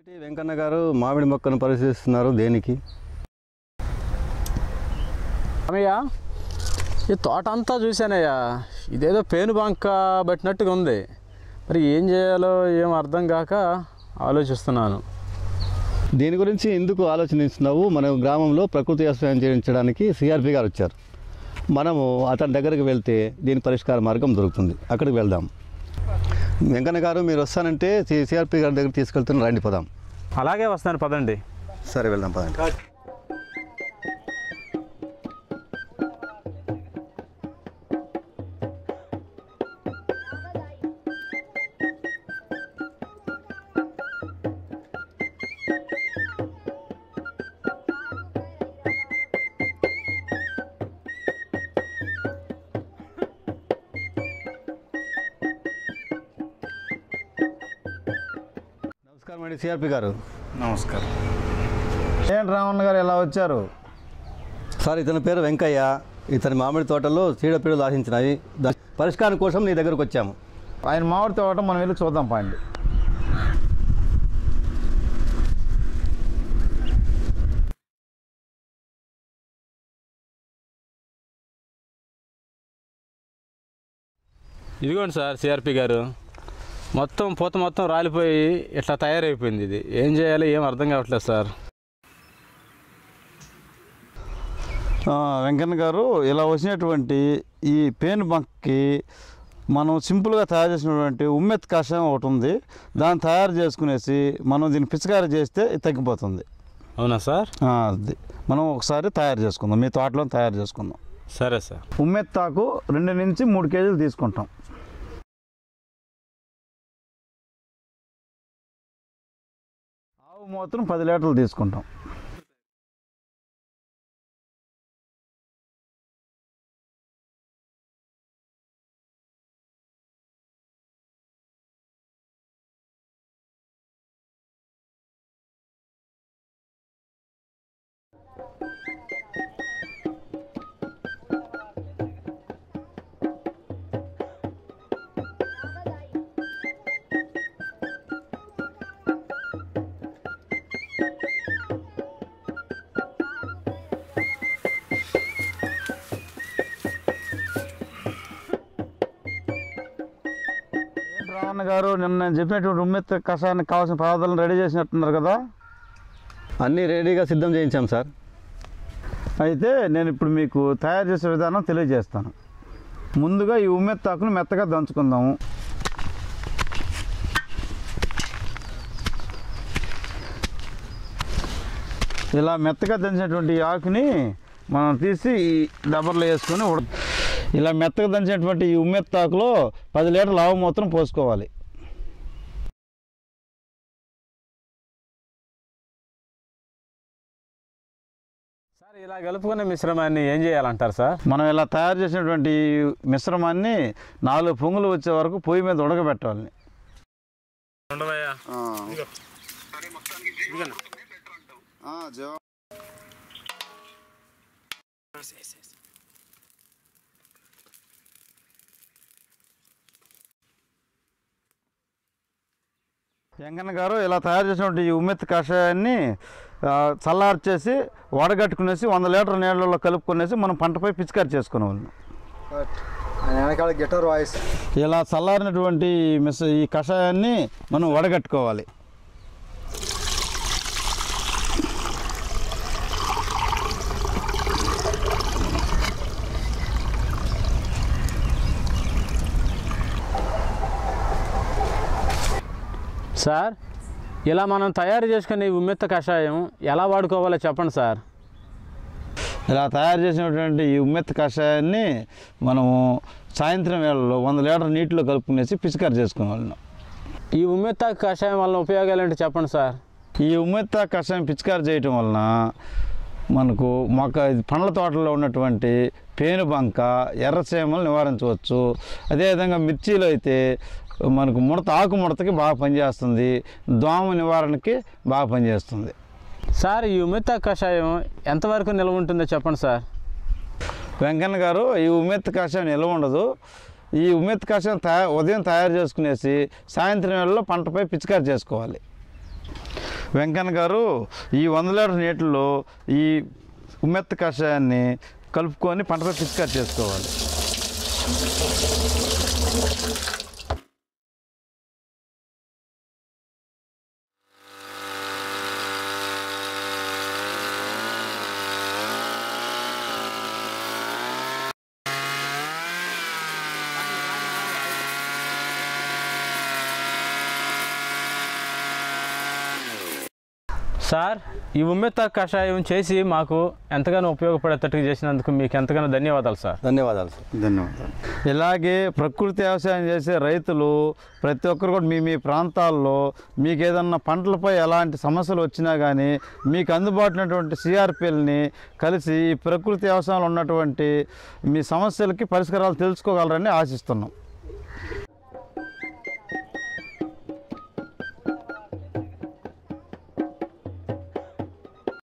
ఏంటి వెంకన్న గారు మామిడి మొక్కను పరిశీలిస్తున్నారు దేనికి అమ్మయ్య ఈ తోట అంతా చూశానయ్యా ఇదేదో పేను బంక పట్టినట్టుగా ఉంది మరి ఏం చేయాలో ఏం అర్థం కాక ఆలోచిస్తున్నాను దీని గురించి ఎందుకు ఆలోచనిస్తున్నావు మన గ్రామంలో ప్రకృతి వ్యవసాయం చేయించడానికి సిఆర్పి గారు వచ్చారు మనము అతని దగ్గరికి వెళ్తే దీని పరిష్కార మార్గం దొరుకుతుంది అక్కడికి వెళ్దాం వెంకన్న గారు మీరు వస్తానంటే సిఆర్పి గారి దగ్గర తీసుకెళ్తున్న రండి పోదాం అలాగే వస్తాను పదండి సరే వెళ్దాం పదండి నమస్కారం అండి సిఆర్పి గారు నమస్కారం ఏంటి రావణ్ గారు ఎలా వచ్చారు సార్ ఇతని పేరు వెంకయ్య ఇతని మామిడి తోటలో చీడపీడలు ఆశించినాయి దాని పరిష్కారం కోసం నీ దగ్గరకు వచ్చాము ఆయన మామిడి తోట మనం వెళ్ళి చూద్దాం పండి ఇదిగోండి సార్ సిఆర్పి గారు మొత్తం పూత మొత్తం రాలిపోయి ఇట్లా తయారైపోయింది ఇది ఏం చేయాలో ఏం అర్థం కావట్లేదు సార్ వెంకన్న గారు ఇలా వచ్చినటువంటి ఈ పేను బంక్కి మనం సింపుల్గా తయారు చేసినటువంటి ఉమ్మెత్ కషాయం ఒకటి ఉంది దాన్ని తయారు చేసుకునేసి మనం దీన్ని పిచికారీ చేస్తే ఇది తగ్గిపోతుంది అవునా సార్ ఆ, అది మనం ఒకసారి తయారు చేసుకుందాం మీ తోటలో తయారు చేసుకుందాం సరే సార్ ఉమ్మెత్తాకు రెండు నుంచి మూడు కేజీలు తీసుకుంటాం ఆవు మాత్రం పది లీటర్లు తీసుకుంటాం ఏంటి రావణ గారు నిన్న నేను చెప్పినటువంటి ఉమ్మెత్త కషాయానికి కావాల్సిన పదార్థాలను రెడీ చేసినట్టున్నారు కదా అన్నీ రెడీగా సిద్ధం చేయించాం సార్ అయితే నేను ఇప్పుడు మీకు తయారు చేసే విధానం తెలియజేస్తాను ముందుగా ఈ ఉమ్మెత్తాకును మెత్తగా దంచుకుందాము ఇలా మెత్తగా దంచినటువంటి ఈ ఆకుని మనం తీసి ఈ డబ్బర్లో వేసుకొని ఉడ ఇలా మెత్తగా దంచినటువంటి ఈ ఉమ్మెత్తాకులో పది లీటర్ల ఆవు మూత్రం పోసుకోవాలి సార్ ఇలా కలుపుకున్న మిశ్రమాన్ని ఏం చేయాలంటారు సార్ మనం ఇలా తయారు చేసినటువంటి ఈ మిశ్రమాన్ని నాలుగు పొంగులు వచ్చే వరకు పొయ్యి మీద ఉడకబెట్టాలి వెంకన్న గారు ఇలా తయారు చేసినటువంటి ఈ ఉమ్మెత్తి కషాయాన్ని ఆ, చల్లార్చేసి వడగట్టుకునేసి వంద లీటర్ నీళ్ళలో కలుపుకునేసి మనం పంటపై పిచికారి చేసుకునేవాళ్ళం వెనకాల గిటార్ వాయిస్ ఇలా చల్లారినటువంటి ఈ మిస్ ఈ కషాయాన్ని మనం వడగట్టుకోవాలి సార్ ఇలా మనం తయారు చేసుకునే ఈ ఉమ్మెత్త కషాయం ఎలా వాడుకోవాలో చెప్పండి సార్ ఇలా తయారు చేసినటువంటి ఈ ఉమ్మెత్తి కషాయాన్ని మనము సాయంత్రం వేళలో వంద లీటర్ నీటిలో కలుపుకునేసి పిచికారి చేసుకోవాలి ఈ ఉమ్మెత్త కషాయం వల్ల ఉపయోగాలు ఏంటి చెప్పండి సార్ ఈ ఉమ్మెత్త కషాయం పిచికారి చేయటం వలన మనకు మొక్క పండ్ల తోటలో ఉన్నటువంటి పేనుబంక ఎర్రచీమలు నివారించవచ్చు అదేవిధంగా మిర్చీలో అయితే మనకు ముడత ఆకు ముడతకి బాగా పనిచేస్తుంది దోమ నివారణకి బాగా పనిచేస్తుంది సార్ ఈ ఉమ్మెత్త కషాయం ఎంతవరకు నిల్వ ఉంటుందో చెప్పండి సార్ వెంకన్న గారు ఈ ఉమ్మెత్తి కషాయం నిల్వ ఉండదు ఈ ఉమ్మెత్తి కషాయం తయా ఉదయం తయారు చేసుకునేసి సాయంత్రం వేళలో పంటపై పిచికారి చేసుకోవాలి వెంకన్న గారు ఈ వంద లీటర్ నీటిలో ఈ ఉమ్మెత్త కషాయాన్ని కలుపుకొని పంటపై పిచికారి చేసుకోవాలి సార్ ఈ ఉమ్మెత్త కషాయం చేసి మాకు ఎంతగానో ఉపయోగపడేటట్టుగా చేసినందుకు మీకు ఎంతగానో ధన్యవాదాలు సార్ ధన్యవాదాలు సార్ ధన్యవాదాలు ఇలాగే ప్రకృతి వ్యవసాయం చేసే రైతులు ప్రతి ఒక్కరు కూడా మీ మీ ప్రాంతాల్లో మీకు ఏదన్నా పంటలపై ఎలాంటి సమస్యలు వచ్చినా కానీ మీకు అందుబాటులో ఉన్నటువంటి సిఆర్పిఎల్ని కలిసి ఈ ప్రకృతి వ్యవసాయంలో ఉన్నటువంటి మీ సమస్యలకి పరిష్కారాలు తెలుసుకోగలరని ఆశిస్తున్నాం